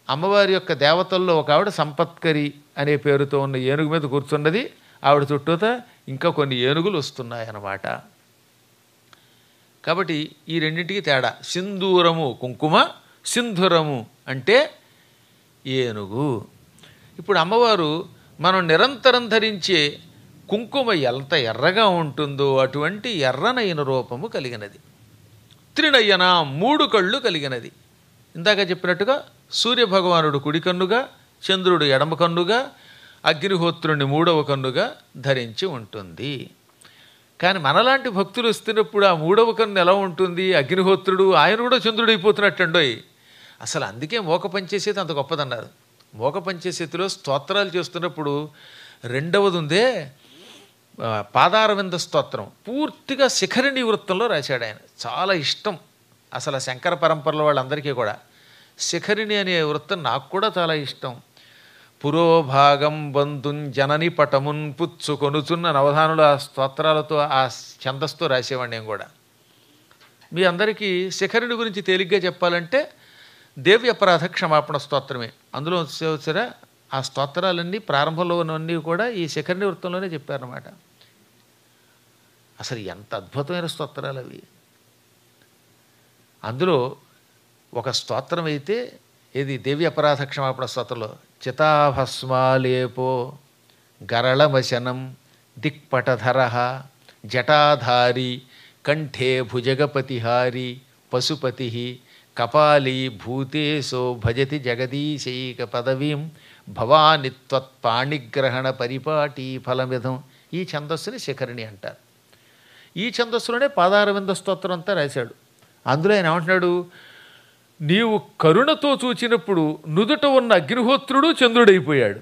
అమ్మవారి యొక్క దేవతల్లో ఒక ఆవిడ సంపత్కరి అనే పేరుతో ఉన్న ఏనుగు మీద కూర్చున్నది ఆవిడ చుట్టూత ఇంకా కొన్ని ఏనుగులు వస్తున్నాయి అన్నమాట కాబట్టి ఈ రెండింటికి తేడా సింధూరము కుంకుమ సింధురము అంటే ఏనుగు ఇప్పుడు అమ్మవారు మనం నిరంతరం ధరించే కుంకుమ ఎంత ఎర్రగా ఉంటుందో అటువంటి ఎర్రనైన రూపము కలిగినది త్రినయన మూడు కళ్ళు కలిగినది ఇందాక చెప్పినట్టుగా సూర్యభగవానుడు కుడి కన్నుగా చంద్రుడు ఎడమ కన్నుగా అగ్నిహోత్రుని మూడవ కన్నుగా ధరించి ఉంటుంది కానీ మనలాంటి భక్తులు వస్తున్నప్పుడు ఆ మూడవ కన్ను ఎలా ఉంటుంది అగ్నిహోత్రుడు ఆయన కూడా చంద్రుడు అయిపోతున్నట్టండోయ్ అసలు అందుకే మోక పంచేసేది అంత గొప్పదన్నారు మోక పంచేసేతిలో స్తోత్రాలు చేస్తున్నప్పుడు రెండవది ఉందే ఆ, పాదారవింద స్తోత్రం పూర్తిగా శిఖరిణి వృత్తంలో రాశాడు ఆయన చాలా ఇష్టం అసలు ఆ శంకర పరంపరలో వాళ్ళందరికీ కూడా శిఖరిణి అనే వృత్తం నాకు కూడా చాలా ఇష్టం పురోభాగం బంధున్ జనని పటమున్ పుచ్చుకొనుచున్న నవధానులు ఆ స్తోత్రాలతో ఆ ఛందస్తో రాసేవాడిని నేను కూడా మీ అందరికీ శిఖరిణి గురించి తేలిగ్గా చెప్పాలంటే దేవి అపరాధ క్షమాపణ స్తోత్రమే అందులో వచ్చారా ఆ స్తోత్రాలన్నీ ప్రారంభంలో ఉన్నవన్నీ కూడా ఈ శిఖరిణి వృత్తంలోనే చెప్పారన్నమాట అసలు ఎంత అద్భుతమైన స్తోత్రాలు అవి అందులో ఒక స్తోత్రం అయితే ఇది దేవి అపరాధ క్షమాపణ స్తోత్రంలో చితాభస్మాలేపో గరళమశనం దిక్పటధర జటాధారి కంఠే భుజగపతిహారి పశుపతి కపాలి భూతేశో భజతి జగదీశైక పదవీం భవాని త్వత్పాణిగ్రహణ పరిపాటి ఫలమిదం ఈ ఛందస్సుని శిఖరిణి అంటారు ఈ ఛందస్సులోనే పాదారవింద స్తోత్రం అంతా రాశాడు అందులో ఆయన ఏమంటున్నాడు నీవు కరుణతో చూచినప్పుడు నుదుట ఉన్న అగ్నిహోత్రుడు చంద్రుడైపోయాడు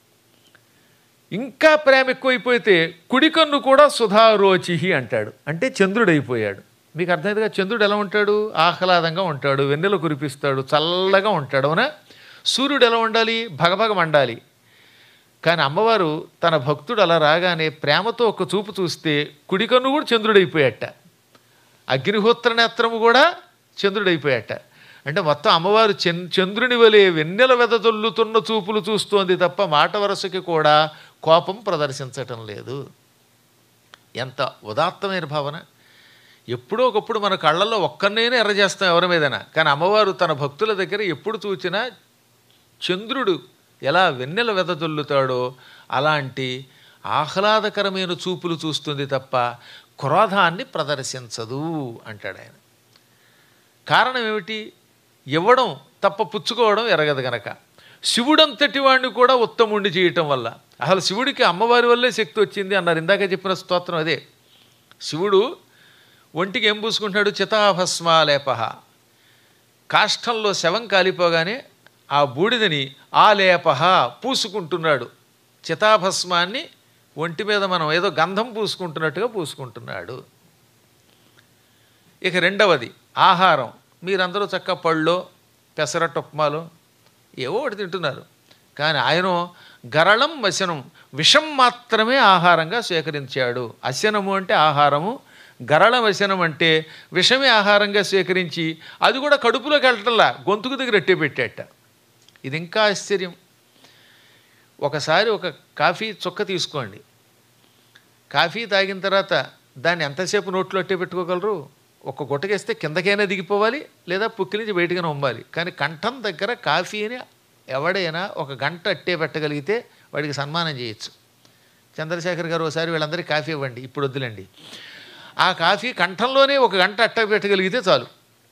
ఇంకా ప్రేమ ఎక్కువైపోతే కుడి కన్ను కూడా సుధారోచిహి అంటాడు అంటే చంద్రుడైపోయాడు మీకు అర్థమైందిగా చంద్రుడు ఎలా ఉంటాడు ఆహ్లాదంగా ఉంటాడు వెన్నెల కురిపిస్తాడు చల్లగా ఉంటాడు అవునా సూర్యుడు ఎలా ఉండాలి భగభగ మండాలి కానీ అమ్మవారు తన భక్తుడు అలా రాగానే ప్రేమతో ఒక చూపు చూస్తే కుడి కన్ను కూడా చంద్రుడైపోయాట అగ్నిహోత్ర నేత్రము కూడా చంద్రుడైపోయాట అంటే మొత్తం అమ్మవారు చన్ చంద్రుని వలె వెన్నెల వెదజల్లుతున్న చూపులు చూస్తోంది తప్ప మాట వరసకి కూడా కోపం ప్రదర్శించటం లేదు ఎంత ఉదాత్తమైన భావన ఎప్పుడో ఒకప్పుడు మన కళ్ళల్లో ఒక్కరినైనా ఎర్ర చేస్తాం ఎవరి మీదైనా కానీ అమ్మవారు తన భక్తుల దగ్గర ఎప్పుడు చూచినా చంద్రుడు ఎలా వెన్నెల వెదజల్లుతాడో అలాంటి ఆహ్లాదకరమైన చూపులు చూస్తుంది తప్ప క్రోధాన్ని ప్రదర్శించదు అంటాడు ఆయన కారణం ఏమిటి ఇవ్వడం తప్ప పుచ్చుకోవడం ఎరగదు గనక శివుడంతటి వాడిని కూడా ఉత్తముండి చేయటం వల్ల అసలు శివుడికి అమ్మవారి వల్లే శక్తి వచ్చింది అన్నారు ఇందాక చెప్పిన స్తోత్రం అదే శివుడు ఒంటికి ఏం పూసుకుంటున్నాడు చితాభస్మాలేప కాష్టంలో శవం కాలిపోగానే ఆ బూడిదని ఆ లేప పూసుకుంటున్నాడు చితాభస్మాన్ని ఒంటి మీద మనం ఏదో గంధం పూసుకుంటున్నట్టుగా పూసుకుంటున్నాడు ఇక రెండవది ఆహారం మీరందరూ చక్క పళ్ళో పెసరట్టు ఉప్మాలో ఏవో ఒకటి తింటున్నారు కానీ ఆయన గరళం వశనం విషం మాత్రమే ఆహారంగా స్వీకరించాడు అశనము అంటే ఆహారము గరళ వశనం అంటే విషమే ఆహారంగా స్వీకరించి అది కూడా కడుపులోకి వెళ్ళటంలా గొంతుకు దగ్గర ఎట్టే పెట్టేట ఇది ఇంకా ఆశ్చర్యం ఒకసారి ఒక కాఫీ చుక్క తీసుకోండి కాఫీ తాగిన తర్వాత దాన్ని ఎంతసేపు నోట్లో అట్టే పెట్టుకోగలరు ఒక గుట్టకేస్తే కిందకైనా దిగిపోవాలి లేదా పుక్కి నుంచి బయటకైనా ఉమ్మాలి కానీ కంఠం దగ్గర కాఫీని ఎవడైనా ఒక గంట అట్టే పెట్టగలిగితే వాడికి సన్మానం చేయొచ్చు చంద్రశేఖర్ గారు ఒకసారి వీళ్ళందరికీ కాఫీ ఇవ్వండి ఇప్పుడు వద్దులండి ఆ కాఫీ కంఠంలోనే ఒక గంట అట్ట పెట్టగలిగితే చాలు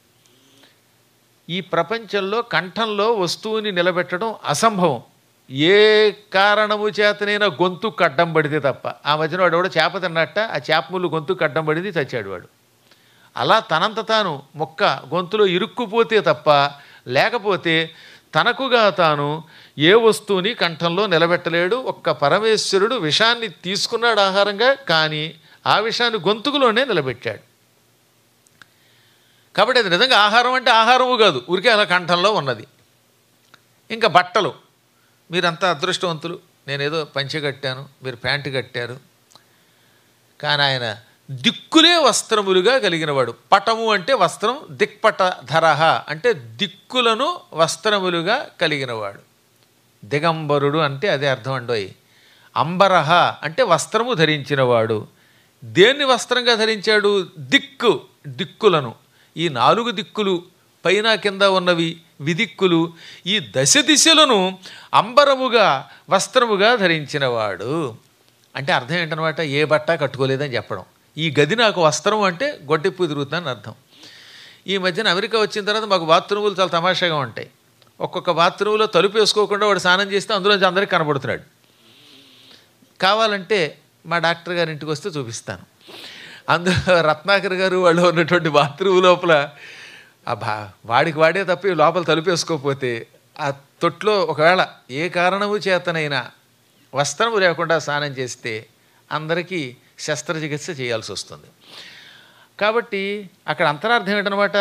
ఈ ప్రపంచంలో కంఠంలో వస్తువుని నిలబెట్టడం అసంభవం ఏ కారణము చేతనైనా గొంతు కడ్డం పడితే తప్ప ఆ మధ్యన వాడు కూడా చేప తిన్నట్ట ఆ చేప ముళ్ళు గొంతు కడ్డం పడింది చచ్చాడు వాడు అలా తనంత తాను మొక్క గొంతులో ఇరుక్కుపోతే తప్ప లేకపోతే తనకుగా తాను ఏ వస్తువుని కంఠంలో నిలబెట్టలేడు ఒక్క పరమేశ్వరుడు విషాన్ని తీసుకున్నాడు ఆహారంగా కానీ ఆ విషయాన్ని గొంతుకులోనే నిలబెట్టాడు కాబట్టి అది నిజంగా ఆహారం అంటే ఆహారము కాదు ఊరికే అలా కంఠంలో ఉన్నది ఇంకా బట్టలు మీరంతా అదృష్టవంతులు నేనేదో పంచె కట్టాను మీరు ప్యాంటు కట్టారు కానీ ఆయన దిక్కులే వస్త్రములుగా కలిగినవాడు పటము అంటే వస్త్రం దిక్పట ధరహ అంటే దిక్కులను వస్త్రములుగా కలిగినవాడు దిగంబరుడు అంటే అదే అర్థం అండోయ్ అంబరహ అంటే వస్త్రము ధరించినవాడు దేన్ని వస్త్రంగా ధరించాడు దిక్కు దిక్కులను ఈ నాలుగు దిక్కులు పైన కింద ఉన్నవి విదిక్కులు ఈ దశ దిశలను అంబరముగా వస్త్రముగా ధరించినవాడు అంటే అర్థం ఏంటనమాట ఏ బట్ట కట్టుకోలేదని చెప్పడం ఈ గది నాకు వస్త్రం అంటే గొడ్డెప్పు తిరుగుతుందని అర్థం ఈ మధ్యన అమెరికా వచ్చిన తర్వాత మాకు బాత్రూములు చాలా తమాషాగా ఉంటాయి ఒక్కొక్క బాత్రూంలో తలుపు వేసుకోకుండా వాడు స్నానం చేస్తే అందులోంచి అందరికీ కనబడుతున్నాడు కావాలంటే మా డాక్టర్ గారి ఇంటికి వస్తే చూపిస్తాను అందులో రత్నాకర్ గారు వాళ్ళు ఉన్నటువంటి బాత్రూమ్ లోపల ఆ బా వాడికి వాడే తప్పి లోపల తలుపేసుకోకపోతే ఆ తొట్లో ఒకవేళ ఏ కారణము చేతనైనా వస్త్రము లేకుండా స్నానం చేస్తే అందరికీ శస్త్రచికిత్స చేయాల్సి వస్తుంది కాబట్టి అక్కడ అంతరార్థం ఏంటనమాట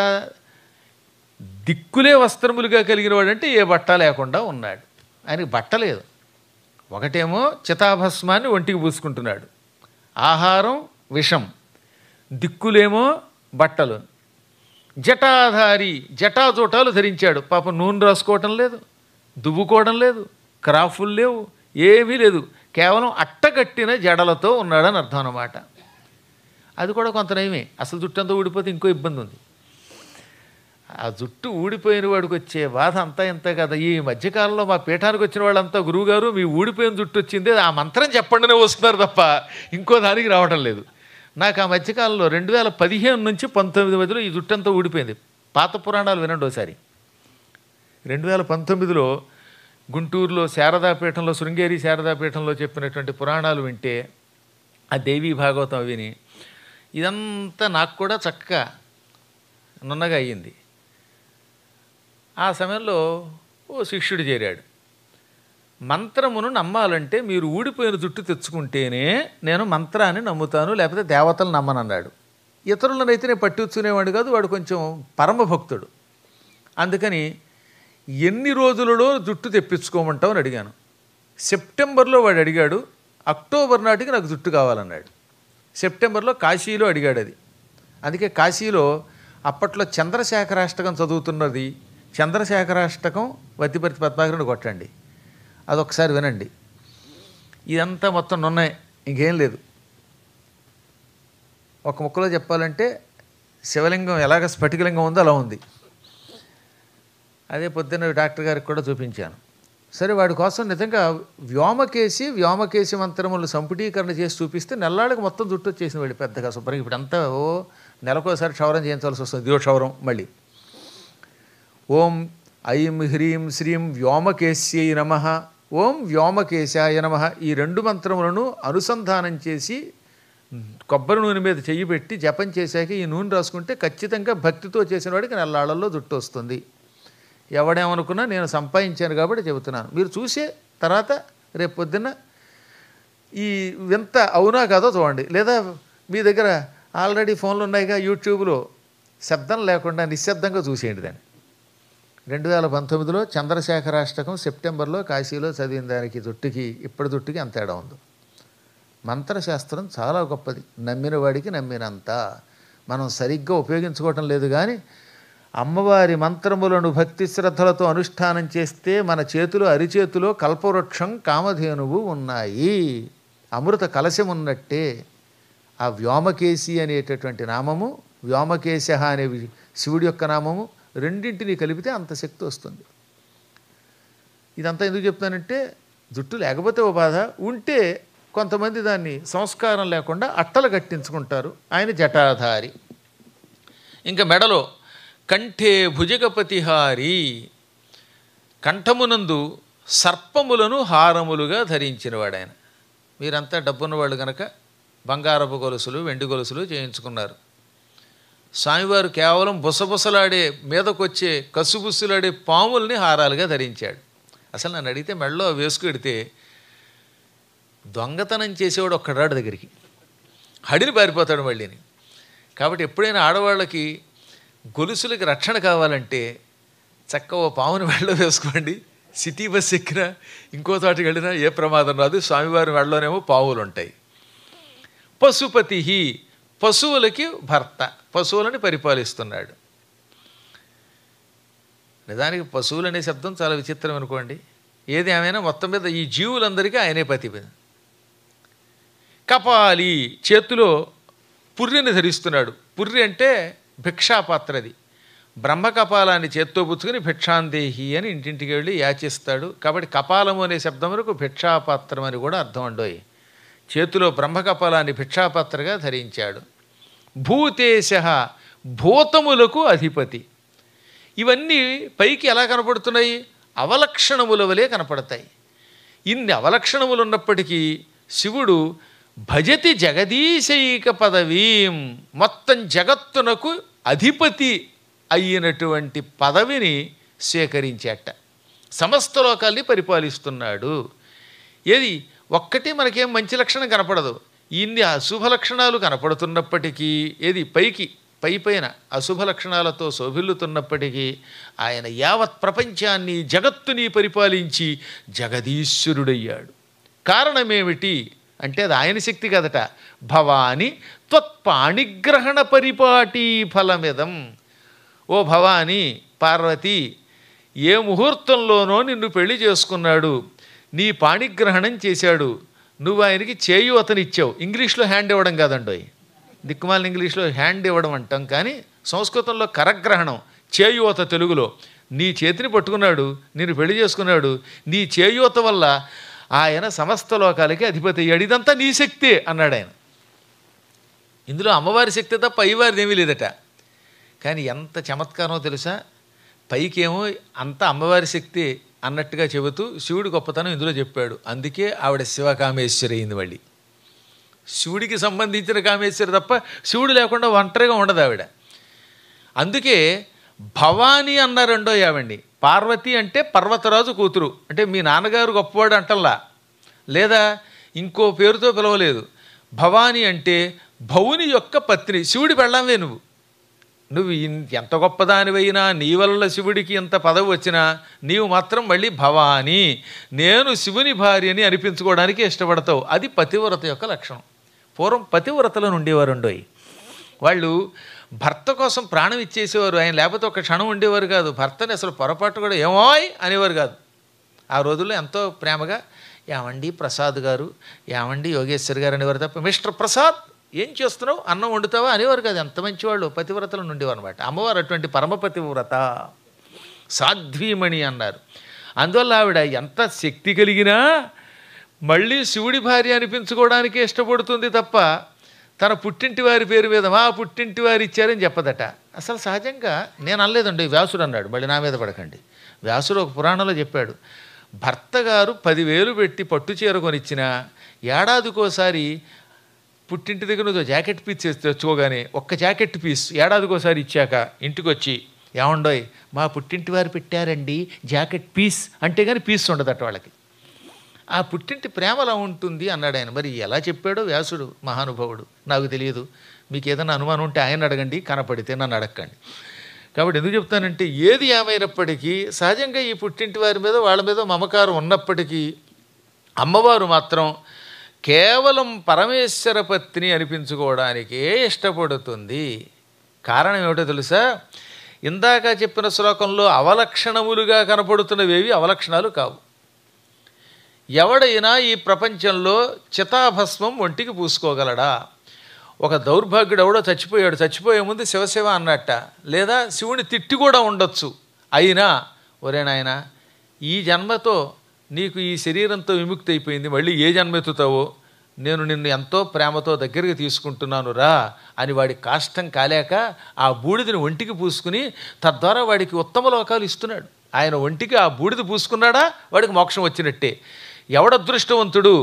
దిక్కులే వస్త్రములుగా కలిగిన వాడంటే ఏ బట్ట లేకుండా ఉన్నాడు ఆయనకి బట్ట లేదు ఒకటేమో చితాభస్మాన్ని ఒంటికి పూసుకుంటున్నాడు ఆహారం విషం దిక్కులేమో బట్టలు జటాధారి జటాజోటాలు ధరించాడు పాపం నూనె రాసుకోవటం లేదు దువ్వుకోవడం లేదు క్రాఫులు లేవు ఏమీ లేదు కేవలం అట్టగట్టిన జడలతో ఉన్నాడని అర్థం అన్నమాట అది కూడా కొంత నయమే అసలు జుట్టు అంతా ఊడిపోతే ఇంకో ఇబ్బంది ఉంది ఆ జుట్టు ఊడిపోయిన వాడికి వచ్చే బాధ అంతా ఇంత కదా ఈ మధ్యకాలంలో మా పీఠానికి వచ్చిన వాళ్ళంతా గురువుగారు మీ ఊడిపోయిన జుట్టు వచ్చింది ఆ మంత్రం చెప్పండినే వస్తున్నారు తప్ప ఇంకో దానికి రావడం లేదు నాకు ఆ మధ్యకాలంలో రెండు వేల పదిహేను నుంచి పంతొమ్మిది మధ్యలో ఈ జుట్టు అంతా ఊడిపోయింది పాత పురాణాలు వినండి ఒకసారి రెండు వేల పంతొమ్మిదిలో గుంటూరులో శారదాపీఠంలో శృంగేరి శారదాపీఠంలో చెప్పినటువంటి పురాణాలు వింటే ఆ దేవీ భాగవతం విని ఇదంతా నాకు కూడా చక్కగా నున్నగా అయ్యింది ఆ సమయంలో ఓ శిష్యుడు చేరాడు మంత్రమును నమ్మాలంటే మీరు ఊడిపోయిన జుట్టు తెచ్చుకుంటేనే నేను మంత్రాన్ని నమ్ముతాను లేకపోతే దేవతలు నమ్మనన్నాడు ఇతరులనైతే నేను పట్టించుకునేవాడు కాదు వాడు కొంచెం పరమభక్తుడు అందుకని ఎన్ని రోజులలో జుట్టు తెప్పించుకోమంటావు అని అడిగాను సెప్టెంబర్లో వాడు అడిగాడు అక్టోబర్ నాటికి నాకు జుట్టు కావాలన్నాడు సెప్టెంబర్లో కాశీలో అడిగాడు అది అందుకే కాశీలో అప్పట్లో చంద్రశేఖరాష్టకం చదువుతున్నది చంద్రశేఖరాష్టకం వత్తిపర్తి పద్మాకరుని కొట్టండి అదొకసారి వినండి ఇదంతా మొత్తం నున్నాయి ఇంకేం లేదు ఒక ముక్కలో చెప్పాలంటే శివలింగం ఎలాగ స్ఫటికలింగం ఉందో అలా ఉంది అదే పొద్దున్న డాక్టర్ గారికి కూడా చూపించాను సరే వాడి కోసం నిజంగా వ్యోమకేసి వ్యోమకేసి మంత్రములు సంపుటీకరణ చేసి చూపిస్తే నెల్లాళ్ళకి మొత్తం జుట్టు వచ్చేసింది వాడి పెద్దగా శుభ్రంగా ఇప్పుడు అంతా ఓ నెలకోసారి క్షౌరం చేయించాల్సి వస్తుంది ఇదో క్షౌరం మళ్ళీ ఓం ఐం హ్రీం శ్రీం వ్యోమకేశ్యై నమ ఓం వ్యోమకేశాయ నమ ఈ రెండు మంత్రములను అనుసంధానం చేసి కొబ్బరి నూనె మీద చెయ్యి పెట్టి జపం చేశాక ఈ నూనె రాసుకుంటే ఖచ్చితంగా భక్తితో చేసిన వాడికి నెల్లాళ్ళల్లో జుట్టు వస్తుంది ఎవడేమనుకున్నా నేను సంపాదించాను కాబట్టి చెబుతున్నాను మీరు చూసే తర్వాత రేపు పొద్దున్న ఈ వింత అవునా కాదో చూడండి లేదా మీ దగ్గర ఆల్రెడీ ఫోన్లు ఉన్నాయిగా యూట్యూబ్లో శబ్దం లేకుండా నిశ్శబ్దంగా చూసేయండి దాన్ని రెండు వేల పంతొమ్మిదిలో చంద్రశేఖరాష్టకం సెప్టెంబర్లో కాశీలో చదివిన దానికి జుట్టుకి ఇప్పటి జుట్టుకి అంత తేడా ఉంది మంత్రశాస్త్రం చాలా గొప్పది నమ్మిన వాడికి నమ్మినంత మనం సరిగ్గా ఉపయోగించుకోవటం లేదు కానీ అమ్మవారి మంత్రములను భక్తి శ్రద్ధలతో అనుష్ఠానం చేస్తే మన చేతిలో అరిచేతిలో కల్పవృక్షం కామధేనువు ఉన్నాయి అమృత కలశం ఉన్నట్టే ఆ వ్యోమకేశి అనేటటువంటి నామము వ్యోమకేశ అనే వి- శివుడి యొక్క నామము రెండింటిని కలిపితే అంత శక్తి వస్తుంది ఇదంతా ఎందుకు చెప్తానంటే జుట్టు లేకపోతే ఓ బాధ ఉంటే కొంతమంది దాన్ని సంస్కారం లేకుండా అట్టలు కట్టించుకుంటారు ఆయన జటాధారి ఇంకా మెడలో కంఠే భుజగపతిహారి కంఠమునందు సర్పములను హారములుగా ధరించినవాడు ఆయన మీరంతా డబ్బున్నవాళ్ళు కనుక బంగారపు గొలుసులు వెండి గొలుసులు చేయించుకున్నారు స్వామివారు కేవలం బుసబుసలాడే మీదకొచ్చే కసుబుస్సులాడే పాముల్ని హారాలుగా ధరించాడు అసలు నన్ను అడిగితే మెడలో వేసుకెడితే దొంగతనం చేసేవాడు ఒక్కడాడు దగ్గరికి హడిని పారిపోతాడు మళ్ళీని కాబట్టి ఎప్పుడైనా ఆడవాళ్ళకి గొలుసులకి రక్షణ కావాలంటే చక్క ఓ పాముని మెడలో వేసుకోండి సిటీ బస్ ఎక్కినా ఇంకో చోటికి వెళ్ళినా ఏ ప్రమాదం రాదు స్వామివారి మెడలోనేమో పావులు ఉంటాయి పశుపతి పశువులకి భర్త పశువులని పరిపాలిస్తున్నాడు నిజానికి పశువులు అనే శబ్దం చాలా విచిత్రం అనుకోండి ఏది ఏమైనా మొత్తం మీద ఈ జీవులందరికీ ఆయనే పతి కపాలి చేతిలో పుర్రిని ధరిస్తున్నాడు పుర్రి అంటే భిక్షాపాత్రది బ్రహ్మకపాలాన్ని చేత్తో పుచ్చుకుని భిక్షాందేహి అని ఇంటింటికి వెళ్ళి యాచిస్తాడు కాబట్టి కపాలము అనే శబ్దం వరకు భిక్షాపాత్రం అని కూడా అర్థం అండోయి చేతిలో బ్రహ్మకపాలాన్ని భిక్షాపాత్రగా ధరించాడు భూతేశ భూతములకు అధిపతి ఇవన్నీ పైకి ఎలా కనపడుతున్నాయి అవలక్షణముల వలె కనపడతాయి ఇన్ని అవలక్షణములు ఉన్నప్పటికీ శివుడు భజతి జగదీశైక పదవీం మొత్తం జగత్తునకు అధిపతి అయినటువంటి పదవిని స్వీకరించేట సమస్త లోకాల్ని పరిపాలిస్తున్నాడు ఏది ఒక్కటి మనకేం మంచి లక్షణం కనపడదు ఇన్ని అశుభ లక్షణాలు కనపడుతున్నప్పటికీ ఏది పైకి పై పైన అశుభ లక్షణాలతో శోభిల్లుతున్నప్పటికీ ఆయన యావత్ ప్రపంచాన్ని జగత్తుని పరిపాలించి జగదీశ్వరుడయ్యాడు కారణమేమిటి అంటే అది ఆయన శక్తి కదట భవాని త్వత్పాణిగ్రహణ పరిపాటీ ఫలమిదం ఓ భవాని పార్వతి ఏ ముహూర్తంలోనో నిన్ను పెళ్లి చేసుకున్నాడు నీ పాణిగ్రహణం చేశాడు నువ్వు ఆయనకి చేయు అతనిచ్చావు ఇంగ్లీష్లో హ్యాండ్ ఇవ్వడం కాదండోయ్ దిక్కుమాలిన ఇంగ్లీష్లో హ్యాండ్ ఇవ్వడం అంటాం కానీ సంస్కృతంలో కరగ్రహణం చేయూత తెలుగులో నీ చేతిని పట్టుకున్నాడు నేను పెళ్లి చేసుకున్నాడు నీ చేయూత వల్ల ఆయన సమస్త లోకాలకి అధిపతి అయ్యాడు ఇదంతా నీ శక్తే అన్నాడు ఆయన ఇందులో అమ్మవారి శక్తి తప్ప అయ్యవారిది ఏమీ లేదట కానీ ఎంత చమత్కారమో తెలుసా పైకేమో అంత అమ్మవారి శక్తి అన్నట్టుగా చెబుతూ శివుడి గొప్పతనం ఇందులో చెప్పాడు అందుకే ఆవిడ శివకామేశ్వరి అయింది మళ్ళీ శివుడికి సంబంధించిన కామేశ్వరి తప్ప శివుడు లేకుండా ఒంటరిగా ఉండదు ఆవిడ అందుకే భవానీ అన్నారండో యావండి పార్వతి అంటే పర్వతరాజు కూతురు అంటే మీ నాన్నగారు గొప్పవాడు అంటల్లా లేదా ఇంకో పేరుతో పిలవలేదు భవానీ అంటే భవుని యొక్క పత్ని శివుడి పెళ్ళామే నువ్వు నువ్వు ఇన్- ఎంత గొప్పదానివైనా నీ వల్ల శివుడికి ఎంత పదవి వచ్చినా నీవు మాత్రం మళ్ళీ భవాని నేను శివుని భార్యని అనిపించుకోవడానికి ఇష్టపడతావు అది పతివ్రత యొక్క లక్షణం పూర్వం పతివ్రతలను ఉండేవారుండోయి వాళ్ళు భర్త కోసం ప్రాణం ఇచ్చేసేవారు ఆయన లేకపోతే ఒక క్షణం ఉండేవారు కాదు భర్తని అసలు పొరపాటు కూడా ఏమోయ్ అనేవారు కాదు ఆ రోజుల్లో ఎంతో ప్రేమగా ఏమండి ప్రసాద్ గారు ఏమండి యోగేశ్వర్ గారు అనేవారు తప్ప మిస్టర్ ప్రసాద్ ఏం చేస్తున్నావు అన్నం వండుతావా అనేవారు కాదు ఎంత మంచివాళ్ళు పతివ్రతలు ఉండేవారు అనమాట అమ్మవారు అటువంటి పరమ పతివ్రత సాధ్వీమణి అన్నారు అందువల్ల ఆవిడ ఎంత శక్తి కలిగినా మళ్ళీ శివుడి భార్య అనిపించుకోవడానికి ఇష్టపడుతుంది తప్ప తన పుట్టింటి వారి పేరు మీద మా పుట్టింటి వారు ఇచ్చారని చెప్పదట అసలు సహజంగా నేను అనలేదండి వ్యాసుడు అన్నాడు మళ్ళీ నా మీద పడకండి వ్యాసుడు ఒక పురాణంలో చెప్పాడు భర్త గారు పదివేలు పెట్టి పట్టు చీర కొనిచ్చిన ఏడాదికోసారి పుట్టింటి దగ్గర నుంచి జాకెట్ పీస్ తెచ్చి- తెచ్చుకోగానే ఒక్క జాకెట్ పీస్ ఏడాదికోసారి ఇచ్చాక ఇంటికి వచ్చి ఏమండోయ్ మా పుట్టింటి వారు పెట్టారండి జాకెట్ పీస్ అంటే కానీ పీస్ ఉండదట వాళ్ళకి ఆ పుట్టింటి ప్రేమ అలా ఉంటుంది అన్నాడు ఆయన మరి ఎలా చెప్పాడో వ్యాసుడు మహానుభావుడు నాకు తెలియదు మీకు ఏదైనా అనుమానం ఉంటే ఆయన అడగండి కనపడితే నన్ను అడగండి కాబట్టి ఎందుకు చెప్తానంటే ఏది ఏమైనప్పటికీ సహజంగా ఈ పుట్టింటి వారి మీద వాళ్ళ మీద మమకారం ఉన్నప్పటికీ అమ్మవారు మాత్రం కేవలం పరమేశ్వర పత్ని అనిపించుకోవడానికే ఇష్టపడుతుంది కారణం ఏమిటో తెలుసా ఇందాక చెప్పిన శ్లోకంలో అవలక్షణములుగా కనపడుతున్నవేవి అవలక్షణాలు కావు ఎవడైనా ఈ ప్రపంచంలో చితాభస్మం ఒంటికి పూసుకోగలడా ఒక దౌర్భాగ్యుడు ఎవడో చచ్చిపోయాడు చచ్చిపోయే ముందు శివశివ అన్నట్ట లేదా శివుని తిట్టి కూడా ఉండొచ్చు అయినా ఒరే నాయనా ఈ జన్మతో నీకు ఈ శరీరంతో విముక్తి అయిపోయింది మళ్ళీ ఏ జన్మ ఎత్తుతావో నేను నిన్ను ఎంతో ప్రేమతో దగ్గరికి తీసుకుంటున్నాను రా అని వాడి కాష్టం కాలేక ఆ బూడిదని ఒంటికి పూసుకుని తద్వారా వాడికి ఉత్తమ లోకాలు ఇస్తున్నాడు ఆయన ఒంటికి ఆ బూడిద పూసుకున్నాడా వాడికి మోక్షం వచ్చినట్టే ఎవడదృష్టవంతుడు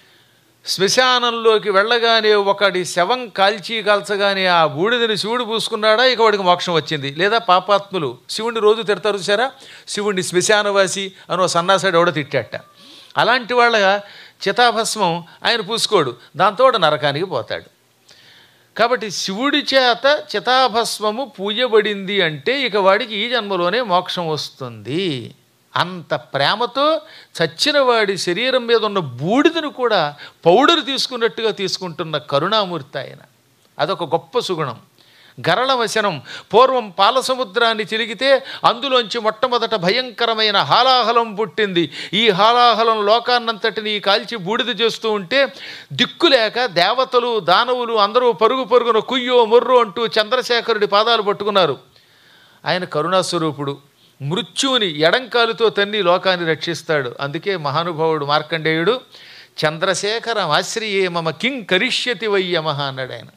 శ్మశానంలోకి వెళ్ళగానే ఒకడి శవం కాల్చి కాల్చగానే ఆ బూడిదని శివుడు పూసుకున్నాడా ఇక వాడికి మోక్షం వచ్చింది లేదా పాపాత్ములు శివుడిని రోజు తిడతారు చూసారా శివుడిని శ్మశానవాసి అని ఓ సన్నాసాడు ఎవడో తిట్టాట అలాంటి వాళ్ళ చితాభస్మం ఆయన పూసుకోడు దాంతో వాడు నరకానికి పోతాడు కాబట్టి శివుడి చేత చితాభస్మము పూయబడింది అంటే ఇక వాడికి ఈ జన్మలోనే మోక్షం వస్తుంది అంత ప్రేమతో చచ్చిన వాడి శరీరం మీద ఉన్న బూడిదను కూడా పౌడరు తీసుకున్నట్టుగా తీసుకుంటున్న కరుణామూర్తి ఆయన అదొక గొప్ప సుగుణం గరళ వశనం పూర్వం పాల సముద్రాన్ని చిలిగితే అందులోంచి మొట్టమొదట భయంకరమైన హాలాహలం పుట్టింది ఈ హాలాహలం లోకాన్నంతటిని కాల్చి బూడిద చేస్తూ ఉంటే దిక్కులేక దేవతలు దానవులు అందరూ పరుగు పరుగున కుయ్యో మొర్రో అంటూ చంద్రశేఖరుడి పాదాలు పట్టుకున్నారు ఆయన కరుణాస్వరూపుడు మృత్యువుని ఎడంకాలుతో తన్ని లోకాన్ని రక్షిస్తాడు అందుకే మహానుభావుడు మార్కండేయుడు చంద్రశేఖరం ఆశ్రయే మమ కిం కరిష్యతి వయ్యమహ అన్నాడు ఆయన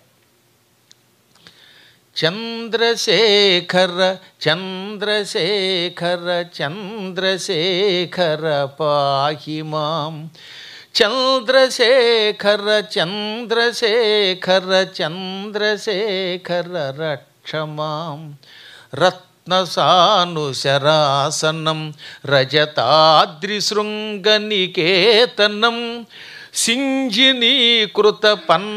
చంద్రశేఖర చంద్రశేఖర చంద్రశేఖర పాహి మాం చంద్రశేఖర చంద్రశేఖర చంద్రశేఖర రక్షమాం రత్నసానుశరాసనం రజతాద్రిశృంగనికేతనం సింజినీకృత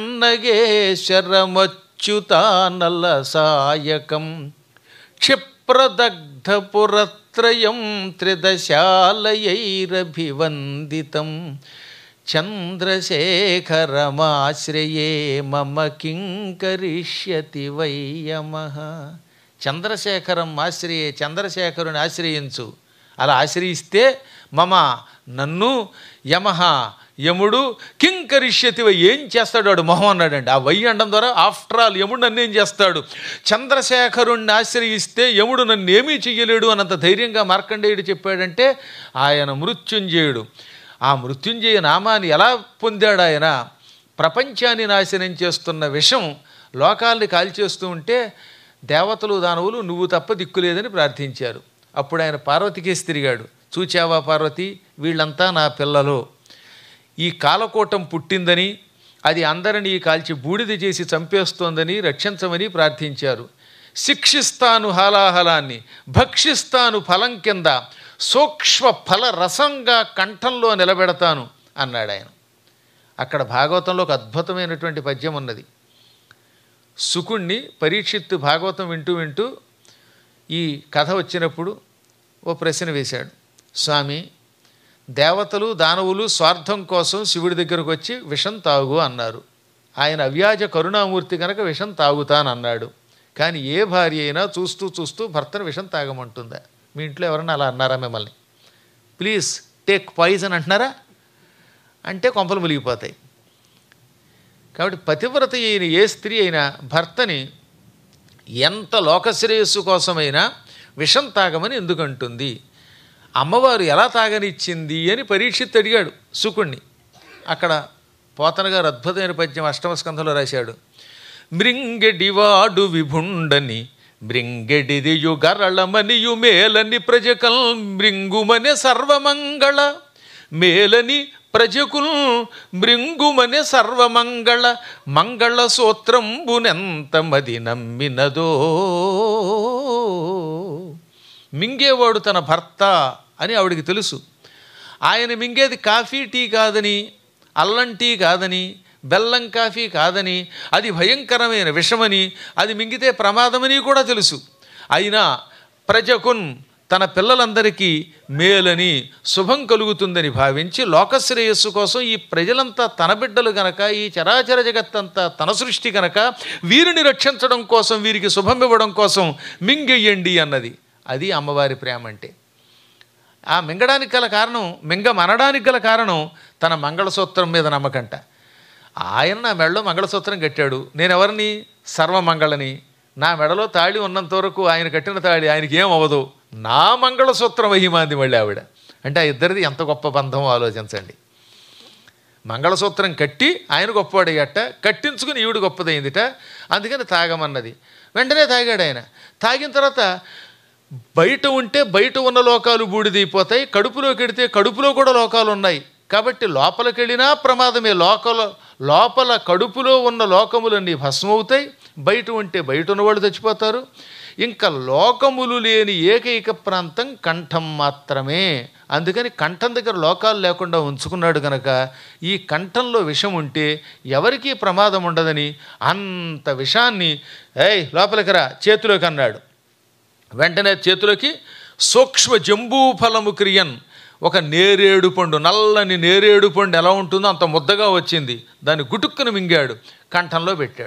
పన్నగేశ్వరమచ్యుతానల సాయకం క్షిప్రదగ్ధపురత్రయం త్రిదశాలయైరభివందితం చంద్రశేఖరమాశ్రయే మమ కిం కరిష్యతి వయ్యమః చంద్రశేఖరం ఆశ్రయే చంద్రశేఖరుని ఆశ్రయించు అలా ఆశ్రయిస్తే మమ నన్ను యమహ యముడు కింకరిష్యతి వై ఏం చేస్తాడు వాడు మొహం అన్నాడండి ఆ వై అనడం ద్వారా ఆఫ్టర్ ఆల్ యముడు నన్ను ఏం చేస్తాడు చంద్రశేఖరుణ్ణి ఆశ్రయిస్తే యముడు నన్ను ఏమీ చెయ్యలేడు అన్నంత ధైర్యంగా మార్కండేయుడు చెప్పాడంటే ఆయన మృత్యుంజయుడు ఆ మృత్యుంజయ నామాన్ని ఎలా పొందాడు ఆయన ప్రపంచాన్ని నాశనం చేస్తున్న విషం లోకాల్ని కాల్చేస్తూ ఉంటే దేవతలు దానవులు నువ్వు తప్ప దిక్కులేదని ప్రార్థించారు అప్పుడు ఆయన పార్వతికేసి తిరిగాడు చూచావా పార్వతి వీళ్ళంతా నా పిల్లలు ఈ కాలకోటం పుట్టిందని అది అందరినీ కాల్చి బూడిద చేసి చంపేస్తోందని రక్షించమని ప్రార్థించారు శిక్షిస్తాను హాలాహలాన్ని భక్షిస్తాను ఫలం కింద సూక్ష్మ ఫల రసంగా కంఠంలో నిలబెడతాను అన్నాడు ఆయన అక్కడ భాగవతంలో ఒక అద్భుతమైనటువంటి పద్యం ఉన్నది సుకుణ్ణి పరీక్షిత్తు భాగవతం వింటూ వింటూ ఈ కథ వచ్చినప్పుడు ఓ ప్రశ్న వేశాడు స్వామి దేవతలు దానవులు స్వార్థం కోసం శివుడి దగ్గరకు వచ్చి విషం తాగు అన్నారు ఆయన అవ్యాజ కరుణామూర్తి కనుక విషం తాగుతానన్నాడు కానీ ఏ భార్య అయినా చూస్తూ చూస్తూ భర్తను విషం తాగమంటుందా మీ ఇంట్లో ఎవరన్నా అలా అన్నారా మిమ్మల్ని ప్లీజ్ టేక్ పాయిజన్ అంటున్నారా అంటే కొంపలు ములిగిపోతాయి కాబట్టి పతివ్రత అయిన ఏ స్త్రీ అయినా భర్తని ఎంత లోకశ్రేయస్సు కోసమైనా విషం తాగమని ఎందుకంటుంది అమ్మవారు ఎలా తాగనిచ్చింది అని పరీక్షిత్ అడిగాడు శుకుణ్ణి అక్కడ పోతన గారు అద్భుతమైన పద్యం అష్టమ స్కంధంలో రాశాడు మృంగెడివాడు విభుండని మృంగెడిదియు గరళమనియు మేలని ప్రజకల్ మృంగుమనే సర్వమంగళ మేలని ప్రజకుల్ మృంగుమనే సర్వమంగళ మంగళ సూత్రంబునెంత మది నమ్మినదో మింగేవాడు తన భర్త అని ఆవిడికి తెలుసు ఆయన మింగేది కాఫీ టీ కాదని అల్లం టీ కాదని బెల్లం కాఫీ కాదని అది భయంకరమైన విషమని అది మింగితే ప్రమాదమని కూడా తెలుసు అయినా ప్రజకున్ తన పిల్లలందరికీ మేలని శుభం కలుగుతుందని భావించి లోకశ్రేయస్సు కోసం ఈ ప్రజలంతా తన బిడ్డలు గనక ఈ చరాచర జగత్తంతా తన సృష్టి గనక వీరిని రక్షించడం కోసం వీరికి శుభం ఇవ్వడం కోసం మింగెయ్యండి అన్నది అది అమ్మవారి ప్రేమ అంటే ఆ మింగడానికి గల కారణం మింగం అనడానికి గల కారణం తన మంగళసూత్రం మీద నమ్మకంట ఆయన నా మెడలో మంగళసూత్రం కట్టాడు నేను ఎవరిని సర్వమంగళని నా మెడలో తాళి ఉన్నంత వరకు ఆయన కట్టిన తాళి ఆయనకి ఏం అవ్వదు నా మంగళసూత్రం మహిమాంది మళ్ళీ ఆవిడ అంటే ఆ ఇద్దరిది ఎంత గొప్ప బంధం ఆలోచించండి మంగళసూత్రం కట్టి ఆయన గొప్పవాడయ్యట కట్టించుకుని ఈవిడ గొప్పదైందిట అందుకని తాగమన్నది వెంటనే తాగాడు ఆయన తాగిన తర్వాత బయట ఉంటే బయట ఉన్న లోకాలు బూడిదైపోతాయి కడుపులోకి వెడితే కడుపులో కూడా లోకాలు ఉన్నాయి కాబట్టి లోపలికి వెళ్ళినా ప్రమాదమే లోకల లోపల కడుపులో ఉన్న లోకములన్నీ భస్మవుతాయి బయట ఉంటే బయట ఉన్నవాళ్ళు చచ్చిపోతారు ఇంకా లోకములు లేని ఏకైక ప్రాంతం కంఠం మాత్రమే అందుకని కంఠం దగ్గర లోకాలు లేకుండా ఉంచుకున్నాడు కనుక ఈ కంఠంలో విషం ఉంటే ఎవరికీ ప్రమాదం ఉండదని అంత విషాన్ని ఏయ్ లోపలికి రా చేతిలోకి అన్నాడు వెంటనే చేతిలోకి సూక్ష్మ జంబూఫలము క్రియన్ ఒక నేరేడు పండు నల్లని నేరేడు పండు ఎలా ఉంటుందో అంత ముద్దగా వచ్చింది దాన్ని గుటుక్కుని మింగాడు కంఠంలో పెట్టాడు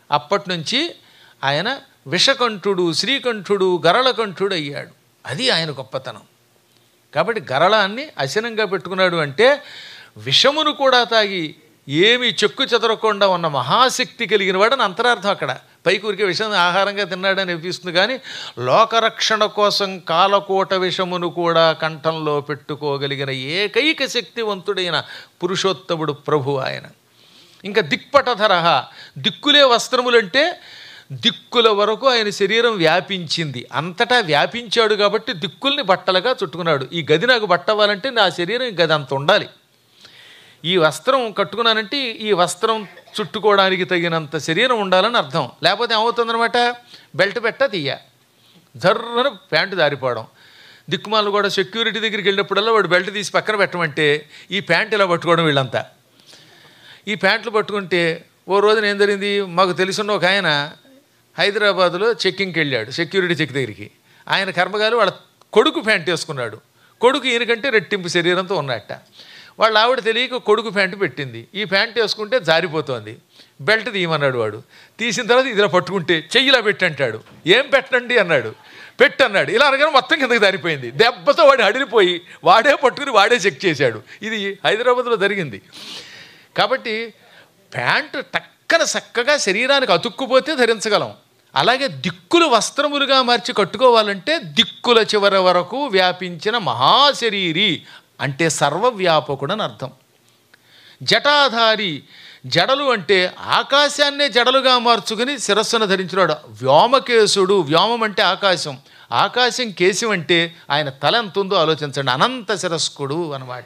అప్పటి నుంచి ఆయన విషకంఠుడు శ్రీకంఠుడు గరళకంఠుడు అయ్యాడు అది ఆయన గొప్పతనం కాబట్టి గరళాన్ని అశనంగా పెట్టుకున్నాడు అంటే విషమును కూడా తాగి ఏమి చెక్కు చెదరకుండా ఉన్న మహాశక్తి కలిగిన వాడని అంతరార్థం అక్కడ పైకి ఊరికే విషం ఆహారంగా తిన్నాడని అనిపిస్తుంది కానీ లోకరక్షణ కోసం కాలకోట విషమును కూడా కంఠంలో పెట్టుకోగలిగిన ఏకైక శక్తివంతుడైన పురుషోత్తముడు ప్రభు ఆయన ఇంకా దిక్పటధర దిక్కులే వస్త్రములంటే దిక్కుల వరకు ఆయన శరీరం వ్యాపించింది అంతటా వ్యాపించాడు కాబట్టి దిక్కుల్ని బట్టలుగా చుట్టుకున్నాడు ఈ గది నాకు బట్టవ్వాలంటే నా శరీరం ఈ గది అంత ఉండాలి ఈ వస్త్రం కట్టుకున్నానంటే ఈ వస్త్రం చుట్టుకోవడానికి తగినంత శరీరం ఉండాలని అర్థం లేకపోతే ఏమవుతుందనమాట బెల్ట్ పెట్ట తీయ జర్రన ప్యాంటు దారిపోవడం దిక్కుమాలు కూడా సెక్యూరిటీ దగ్గరికి వెళ్ళినప్పుడల్లా వాడు బెల్ట్ తీసి పక్కన పెట్టమంటే ఈ ప్యాంట్ ఇలా పట్టుకోవడం వీళ్ళంతా ఈ ప్యాంట్లు పట్టుకుంటే ఓ రోజున ఏం జరిగింది మాకు తెలిసిన ఒక ఆయన హైదరాబాద్లో చెక్కింగ్కి వెళ్ళాడు సెక్యూరిటీ చెక్ దగ్గరికి ఆయన కర్మగారు వాళ్ళ కొడుకు ప్యాంట్ వేసుకున్నాడు కొడుకు ఈయనకంటే రెట్టింపు శరీరంతో ఉన్నట్ట వాళ్ళ ఆవిడ తెలియక కొడుకు ప్యాంటు పెట్టింది ఈ ప్యాంట్ వేసుకుంటే జారిపోతోంది బెల్ట్ తీయమన్నాడు వాడు తీసిన తర్వాత ఇదిలా పట్టుకుంటే చెయ్యిలా పెట్టంటాడు ఏం పెట్టండి అన్నాడు పెట్టన్నాడు ఇలా అనగానే మొత్తం కిందకి దారిపోయింది దెబ్బతో వాడు అడిరిపోయి వాడే పట్టుకుని వాడే చెక్ చేశాడు ఇది హైదరాబాద్లో జరిగింది కాబట్టి ప్యాంటు టక్కన చక్కగా శరీరానికి అతుక్కుపోతే ధరించగలం అలాగే దిక్కులు వస్త్రములుగా మార్చి కట్టుకోవాలంటే దిక్కుల చివర వరకు వ్యాపించిన మహాశరీరి అంటే సర్వవ్యాపకుడని అర్థం జటాధారి జడలు అంటే ఆకాశాన్నే జడలుగా మార్చుకుని శిరస్సును ధరించినాడు వ్యోమకేశుడు వ్యోమం అంటే ఆకాశం ఆకాశం కేశం అంటే ఆయన తల ఎంత ఉందో ఆలోచించండి అనంత శిరస్కుడు అనమాట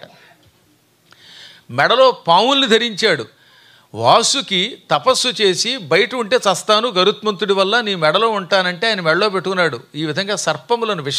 మెడలో పావుల్ని ధరించాడు వాసుకి తపస్సు చేసి బయట ఉంటే చస్తాను గరుత్మంతుడి వల్ల నీ మెడలో ఉంటానంటే ఆయన మెడలో పెట్టుకున్నాడు ఈ విధంగా సర్పములను విష